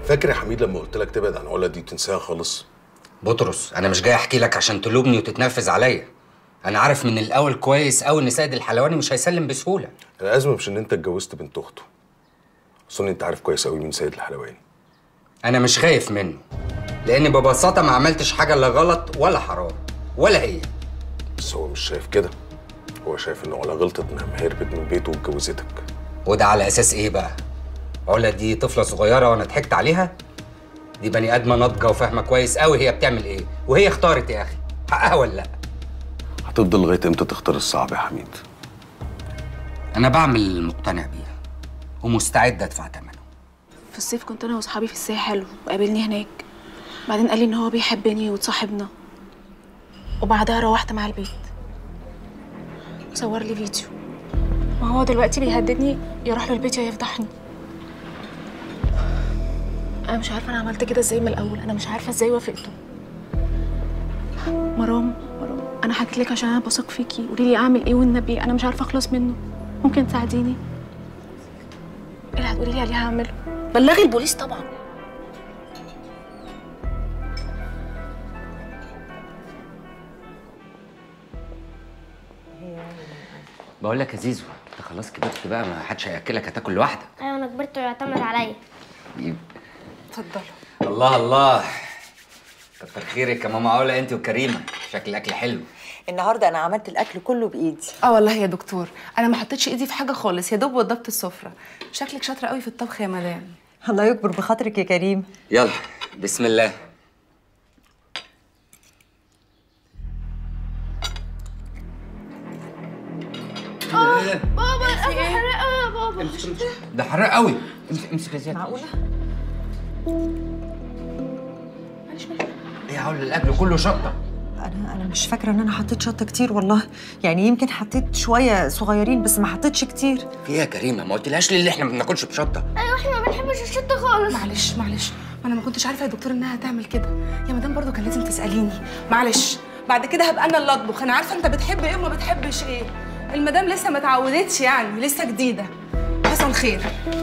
فاكر يا حميد لما قلت لك تبعد عن علا دي وتنساها خالص بطرس انا مش جاي احكي لك عشان تلومني وتتنرفز عليا انا عارف من الاول كويس قوي ان سيد الحلواني مش هيسلم بسهوله الازمه مش ان انت اتجوزت بنت اخته اظن انت عارف كويس قوي مين سيد الحلواني انا مش خايف منه لاني ببساطه ما عملتش حاجه لا غلط ولا حرام ولا هي بس هو مش شايف كده هو شايف ان علا غلطت انها هربت من بيته واتجوزتك وده على اساس ايه بقى علا دي طفله صغيره وانا ضحكت عليها دي بني ادمه ناضجه وفاهمه كويس قوي هي بتعمل ايه وهي اختارت يا اخي حقها ولا لا هتفضل لغايه امتى تختار الصعب يا حميد انا بعمل المقتنع بيها ومستعد ادفع ثمنه في الصيف كنت انا واصحابي في الساحل وقابلني هناك بعدين قال لي ان هو بيحبني وتصاحبنا وبعدها روحت مع البيت صور لي فيديو ما هو دلوقتي بيهددني يروح له البيت يا يفضحني انا مش عارفه انا عملت كده ازاي من الاول انا مش عارفه ازاي وافقته مرام مرام انا حكيت لك عشان انا بثق فيكي قولي لي اعمل ايه والنبي انا مش عارفه اخلص منه ممكن تساعديني ايه اللي هتقولي لي عليه هعمله بلغي البوليس طبعا بقول لك يا زيزو انت خلاص كبرت بقى ما حدش هياكلك هتاكل لوحدك ايوه انا كبرت ويعتمد عليا اتفضلوا الله الله كتر خيرك يا ماما علا انت وكريمه شكل الاكل حلو النهارده انا عملت الاكل كله بايدي اه والله يا دكتور انا ما حطيتش ايدي في حاجه خالص يا دوب وضبت السفره شكلك شاطره قوي في الطبخ يا مدام الله يكبر بخاطرك يا كريم يلا بسم الله بابا حرق يا بابا ده حراق قوي امسك امسك يا زياد معقوله ايه يا علا الاكل كله شطه انا انا مش فاكره ان انا حطيت شطه كتير والله يعني يمكن حطيت شويه صغيرين بس ما حطيتش كتير في ايه يا كريمه ما قلتلهاش ليه اللي احنا ما بناكلش بشطه ايوه احنا ما بنحبش الشطه خالص معلش معلش ما انا ما كنتش عارفه يا دكتور انها هتعمل كده يا مدام برضو كان لازم تساليني معلش بعد كده هبقى انا اللي اطبخ انا عارفه انت بتحب ايه وما بتحبش ايه المدام لسه ما اتعودتش يعني لسه جديده حصل خير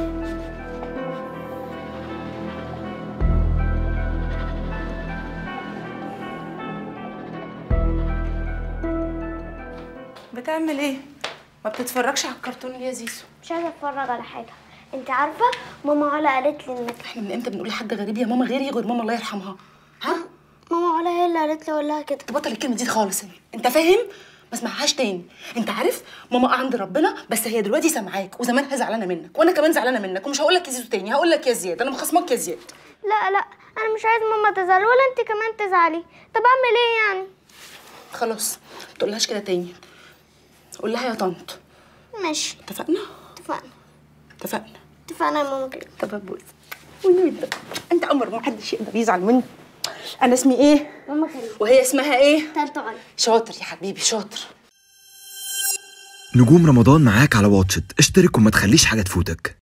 بتعمل ايه ما بتتفرجش على الكرتون ليه يا زيزو مش عايزه اتفرج على حاجه انت عارفه ماما علا قالت لي انك احنا من امتى بنقول لحد غريب يا ماما غيري غير ماما الله يرحمها ها ماما علا هي اللي قالت لي اقول لها كده تبطل الكلمه دي خالص انت فاهم ما اسمعهاش تاني انت عارف ماما عند ربنا بس هي دلوقتي سامعاك وزمانها زعلانه منك وانا كمان زعلانه منك ومش هقول لك يا زيزو تاني هقول لك يا زياد انا مخصمك يا زياد لا لا انا مش عايز ماما تزعل ولا انت كمان تزعلي طب اعمل ايه يعني خلاص ما تقولهاش كده تاني قول لها يا طنط ماشي اتفقنا اتفقنا اتفقنا اتفقنا يا ماما كده طب ابوس ونويت بقى. انت امر ما حدش يقدر يزعل مني انا اسمي ايه ماما كريم وهي اسمها ايه تالتة غلط شاطر يا حبيبي شاطر نجوم رمضان معاك على واتشت اشترك وما تخليش حاجة تفوتك